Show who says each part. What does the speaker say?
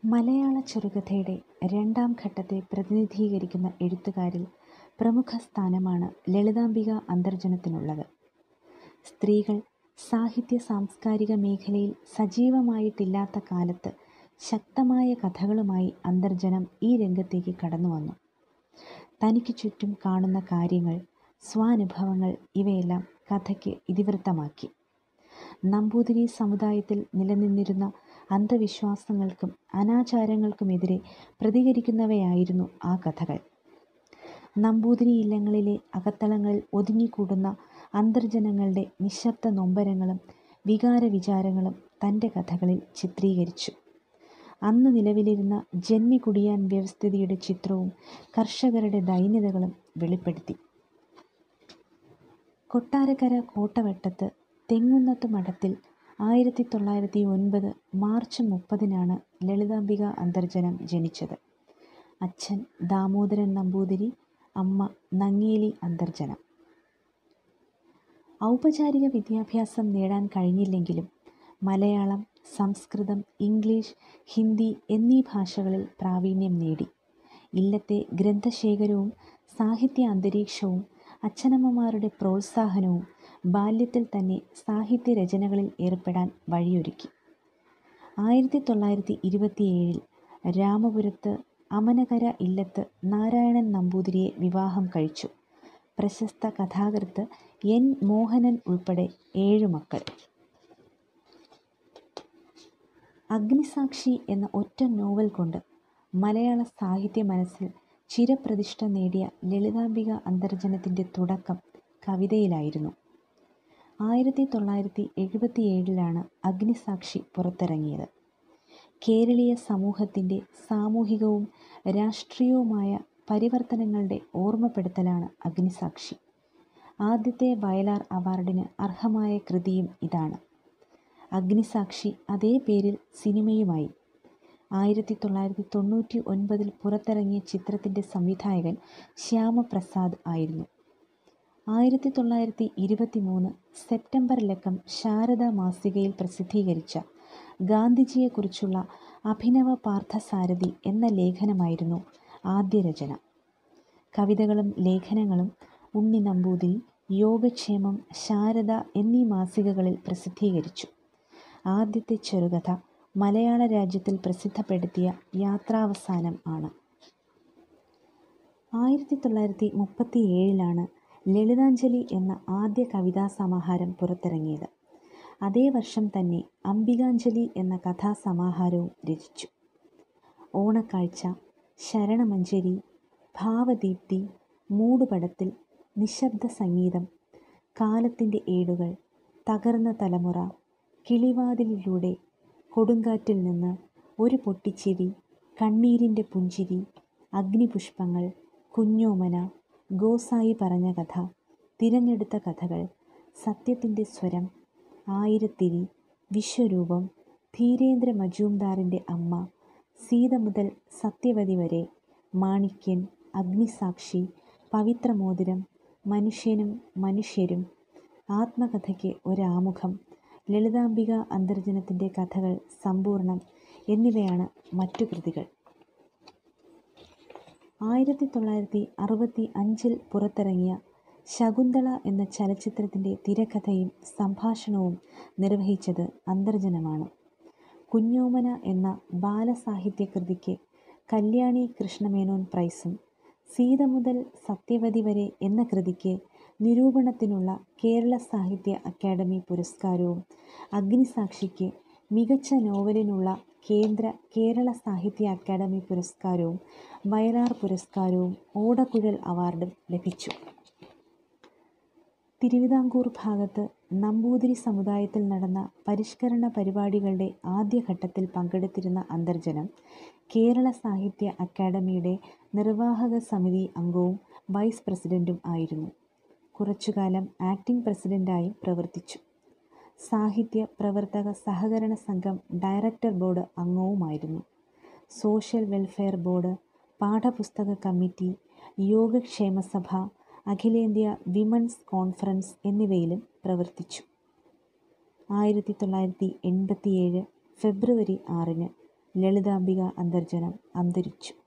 Speaker 1: മലയാള ചെറുകഥയുടെ രണ്ടാം ഘട്ടത്തെ പ്രതിനിധീകരിക്കുന്ന എഴുത്തുകാരിൽ പ്രമുഖ സ്ഥാനമാണ് ലളിതാംബിക അന്തർജനത്തിനുള്ളത്. സ്ത്രീകൾ സാഹിത്യ സാംസ്കാരിക മേഖലയിൽ സജീവമായിട്ടില്ലാത്ത കാലത്ത് ശക്തമായ കഥകളുമായി അന്തർജനം ഈ രംഗത്തേക്ക് കടന്നുവന്നു. തനിക്കു ചുറ്റും കാണുന്ന കാര്യങ്ങൾ, സ്വാനുഭവങ്ങൾ ഇവയെല്ലാം കഥയ്ക്ക് ഇതിവൃത്തമാക്കി. നമ്പൂതിരി സമുദായത്തിൽ നിലനിന്നിരുന്ന അന്ധവിശ്വാസങ്ങൾക്കും അനാചാരങ്ങൾക്കുമെതിരെ പ്രതികരിക്കുന്നവയായിരുന്നു ആ കഥകൾ. നമ്പൂതിരിയില്ലങ്ങളിലെ അകത്തളങ്ങളിൽ ഒതുങ്ങിക്കൂടുന്ന അന്തർജനങ്ങളുടെ നിശ്ശബ്ദ നൊമ്പരങ്ങളും വികാരവിചാരങ്ങളും തൻ്റെ കഥകളിൽ ചിത്രീകരിച്ചു. അന്ന് നിലവിലിരുന്ന ജന്മികുടിയാൻ വ്യവസ്ഥിതിയുടെ ചിത്രവും കർഷകരുടെ ദൈന്യതകളും വെളിപ്പെടുത്തി. കൊട്ടാരക്കര കോട്ടവട്ടത്ത് തെങ്ങുന്നത്ത് മഠത്തിൽ ആയിരത്തി തൊള്ളായിരത്തി ഒൻപത് മാർച്ച് മുപ്പതിനാണ് ലളിതാംബിക അന്തർജനം ജനിച്ചത്. അച്ഛൻ ദാമോദരൻ നമ്പൂതിരി, അമ്മ നങ്ങേലി അന്തർജനം. ഔപചാരിക വിദ്യാഭ്യാസം നേടാൻ കഴിഞ്ഞില്ലെങ്കിലും മലയാളം, സംസ്കൃതം, ഇംഗ്ലീഷ്, ഹിന്ദി എന്നീ ഭാഷകളിൽ പ്രാവീണ്യം നേടി. ഇല്ലത്തെ ഗ്രന്ഥശേഖരവും സാഹിത്യ അന്തരീക്ഷവും അച്ഛനമ്മമാരുടെ പ്രോത്സാഹനവും ബാല്യത്തിൽ തന്നെ സാഹിത്യരചനകളിൽ ഏർപ്പെടാൻ വഴിയൊരുക്കി. ആയിരത്തി തൊള്ളായിരത്തി ഇരുപത്തിയേഴിൽ രാമപുരത്ത് അമനകര ഇല്ലത്ത് നാരായണൻ നമ്പൂതിരിയെ വിവാഹം കഴിച്ചു. പ്രശസ്ത കഥാകൃത്ത് എൻ. മോഹനൻ ഉൾപ്പെടെ ഏഴു മക്കൾ. അഗ്നിസാക്ഷി എന്ന ഒറ്റ നോവൽ കൊണ്ട് മലയാള സാഹിത്യമനസ്സിൽ ചിരപ്രതിഷ്ഠ നേടിയ ലളിതാംബിക അന്തർജനത്തിൻ്റെ തുടക്കം കവിതയിലായിരുന്നു. ആയിരത്തി തൊള്ളായിരത്തി എഴുപത്തിയേഴിലാണ് അഗ്നിസാക്ഷി പുറത്തിറങ്ങിയത്. കേരളീയ സമൂഹത്തിൻ്റെ സാമൂഹികവും രാഷ്ട്രീയവുമായ പരിവർത്തനങ്ങളുടെ ഓർമ്മപ്പെടുത്തലാണ് അഗ്നിസാക്ഷി. ആദ്യത്തെ വയലാർ അവാർഡിന് അർഹമായ കൃതിയും ഇതാണ്. അഗ്നിസാക്ഷി അതേ പേരിൽ സിനിമയുമായി. ആയിരത്തി തൊള്ളായിരത്തി തൊണ്ണൂറ്റി ഒൻപതിൽ പുറത്തിറങ്ങിയ ചിത്രത്തിൻ്റെ സംവിധായകൻ ശ്യാമപ്രസാദ് ആയിരുന്നു. ആയിരത്തി തൊള്ളായിരത്തി ഇരുപത്തിമൂന്ന് സെപ്റ്റംബർ ലക്കം ശാരദ മാസികയിൽ പ്രസിദ്ധീകരിച്ച ഗാന്ധിജിയെക്കുറിച്ചുള്ള അഭിനവ പാർത്ഥസാരഥി എന്ന ലേഖനമായിരുന്നു ആദ്യ രചന. കവിതകളും ലേഖനങ്ങളും ഉണ്ണി നമ്പൂതിരി, യോഗക്ഷേമം, ശാരദ എന്നീ മാസികകളിൽ പ്രസിദ്ധീകരിച്ചു. ആദ്യത്തെ ചെറുകഥ മലയാള രാജ്യത്തിൽ പ്രസിദ്ധപ്പെടുത്തിയ യാത്രാവസാനം ആണ്. ആയിരത്തി തൊള്ളായിരത്തി മുപ്പത്തിയേഴിലാണ് ലളിതാഞ്ജലി എന്ന ആദ്യ കവിതാസമാഹാരം പുറത്തിറങ്ങിയത്. അതേ വർഷം തന്നെ അംബികാഞ്ജലി എന്ന കഥാസമാഹാരവും രചിച്ചു. ഓണക്കാഴ്ച, ശരണമഞ്ജരി, ഭാവദീപ്തി, മൂടുപടത്തിൽ, നിശ്ശബ്ദസംഗീതം, കാലത്തിൻ്റെ ഏടുകൾ, തകർന്ന തലമുറ, കിളിവാതിലിലൂടെ, കൊടുങ്കാറ്റിൽ നിന്ന്, ഒരു പൊട്ടിച്ചിരി, കണ്ണീരിൻ്റെ പുഞ്ചിരി, അഗ്നിപുഷ്പങ്ങൾ, കുഞ്ഞോമന, ഗോസായി പറഞ്ഞ കഥ, തിരഞ്ഞെടുത്ത കഥകൾ, സത്യത്തിൻ്റെ സ്വരം, ആയിരത്തിരി, വിശ്വരൂപം, ധീരേന്ദ്ര മജൂംദാറിൻ്റെ അമ്മ, സീത മുതൽ സത്യവതി വരെ, മാണിക്യൻ, അഗ്നിസാക്ഷി, പവിത്രമോതിരം, മനുഷ്യനും മനുഷ്യരും, ആത്മകഥയ്ക്ക് ഒരാമുഖം, ലളിതാംബിക അന്തർജനത്തിൻ്റെ കഥകൾ സമ്പൂർണ്ണം എന്നിവയാണ് മറ്റു കൃതികൾ. ആയിരത്തി തൊള്ളായിരത്തി അറുപത്തി അഞ്ചിൽ പുറത്തിറങ്ങിയ ശകുന്തള എന്ന ചലച്ചിത്രത്തിൻ്റെ തിരക്കഥയും സംഭാഷണവും നിർവഹിച്ചത് അന്തർജനമാണ്. കുഞ്ഞോമന എന്ന ബാലസാഹിത്യകൃതിക്ക് കല്യാണി കൃഷ്ണമേനോൻ പ്രൈസും സീത മുതൽ സത്യവതി വരെ എന്ന കൃതിക്ക് നിരൂപണത്തിനുള്ള കേരള സാഹിത്യ അക്കാദമി പുരസ്കാരവും അഗ്നിസാക്ഷിക്ക് മികച്ച നോവലിനുള്ള കേന്ദ്ര കേരള സാഹിത്യ അക്കാദമി പുരസ്കാരവും വയലാർ പുരസ്കാരവും ഓടക്കുഴൽ അവാർഡും ലഭിച്ചു. തിരുവിതാംകൂർ ഭാഗത്ത് നമ്പൂതിരി സമുദായത്തിൽ നടന്ന പരിഷ്കരണ പരിപാടികളുടെ ആദ്യഘട്ടത്തിൽ പങ്കെടുത്തിരുന്ന അന്തർജനം കേരള സാഹിത്യ അക്കാദമിയുടെ നിർവാഹക സമിതി അംഗവും വൈസ് പ്രസിഡന്റും ആയിരുന്നു. കുറച്ചുകാലം ആക്ടിംഗ് പ്രസിഡന്റായും പ്രവർത്തിച്ചു. സാഹിത്യ പ്രവർത്തക സഹകരണ സംഘം ഡയറക്ടർ ബോർഡ് അംഗവുമായിരുന്നു. സോഷ്യൽ വെൽഫെയർ ബോർഡ്, പാഠപുസ്തക കമ്മിറ്റി, യോഗക്ഷേമസഭ, അഖിലേന്ത്യാ വിമൺസ് കോൺഫറൻസ് എന്നിവയിലും പ്രവർത്തിച്ചു. ആയിരത്തി തൊള്ളായിരത്തി എൺപത്തിയേഴ് ഫെബ്രുവരി ആറിന് ലളിതാംബിക അന്തർജനം അന്തരിച്ചു